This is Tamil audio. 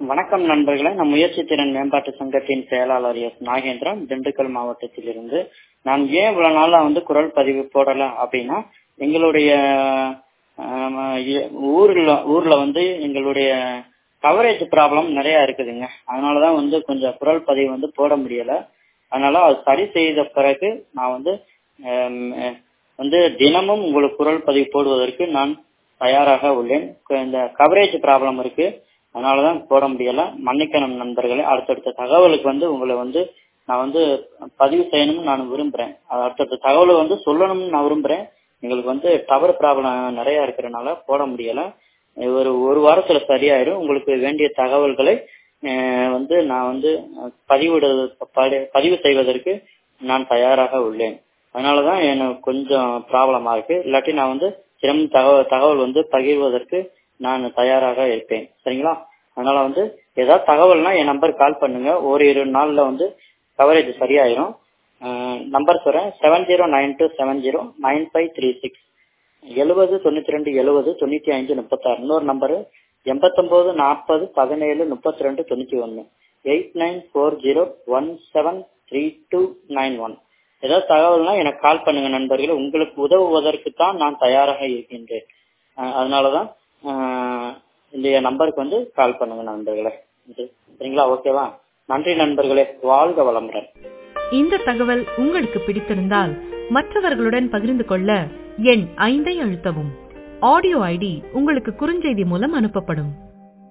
வணக்கம் நண்பர்களே நான் முயற்சி திறன் மேம்பாட்டு சங்கத்தின் செயலாளர் எஸ் நாகேந்திரன் திண்டுக்கல் மாவட்டத்திலிருந்து நான் ஏன் இவ்வளவு நாளா வந்து குரல் பதிவு போடல அப்படின்னா எங்களுடைய ஆம், எ- ஊர்ல ஊர்ல வந்து எங்களுடைய கவரேஜ் ப்ராப்ளம் நிறைய இருக்குதுங்க அதனாலதான் வந்து கொஞ்சம் குரல் பதிவு வந்து போட முடியல அதனால அது சரி செய்த பிறகு நான் வந்து ஆம், அஹ், வந்து தினமும் உங்களுக்கு குரல் பதிவு போடுவதற்கு நான் தயாராக உள்ளேன் க- இந்த கவரேஜ் ப்ராப்ளம் இருக்கு அதனாலதான் போட முடியல மன்னிக்கணும் நண்பர்களே அடுத்தடுத்த தகவலுக்கு வந்து உங்களை வந்து நான் வந்து பதிவு செய்யணும்னு நான் விரும்புறேன் அது அடுத்தடுத்த தகவலை வந்து சொல்லணும்னு நான் விரும்புறேன் எங்களுக்கு வந்து டவர் ப்ராப்ளம் நிறைய இருக்கிறனால போட முடியல ஒரு ஒரு வாரத்துல சரியாயிரும் உங்களுக்கு வேண்டிய தகவல்களை அஹ், வந்து நான் வந்து அஹ், பதிவிடு படி- பதிவு செய்வதற்கு நான் தயாராக உள்ளேன் அதனாலதான் எனக்கு கொஞ்சம் ப்ராப்ளமா இருக்கு இல்லாட்டி நான் வந்து தினமும் தகவல் தகவல் வந்து பகிர்வதற்கு நான் தயாராக இருப்பேன் சரிங்களா அதனால வந்து ஏதாவது தகவல்னா என் நம்பர் கால் பண்ணுங்க ஓரிரு நாள்ல வந்து கவரேஜ் சரியாயிரும் நம்பர் சொல்றேன் seven zero nine two seven zero nine five three six எழுபது தொண்ணூத்தி ரெண்டு எழுபது தொண்ணூத்தி அஞ்சு முப்பத்தாறு இன்னொரு நம்பரு எண்பத்தொன்பது நாற்பது பதினேழு முப்பத்தி ரெண்டு தொண்ணூத்தி ஒன்னு eight nine four zero one seven three two nine one ஏதாவது தகவல்னா எனக்கு கால் பண்ணுங்க நண்பர்களே உங்களுக்கு உதவுவதற்கு தான் நான் தயாராக இருக்கின்றேன் அஹ் அதனாலதான் அஹ் இந்த நம்பருக்கு வந்து கால் பண்ணுங்க நண்பர்களே இது சரிங்களா ஓகேவா நன்றி நண்பர்களே வாழ்க வளமுடன் இந்த தகவல் உங்களுக்கு பிடித்திருந்தால் மற்றவர்களுடன் பகிர்ந்து கொள்ள எண் ஐந்தை அழுத்தவும் ஆடியோ ஐடி உங்களுக்கு குறுஞ்செய்தி மூலம் அனுப்பப்படும்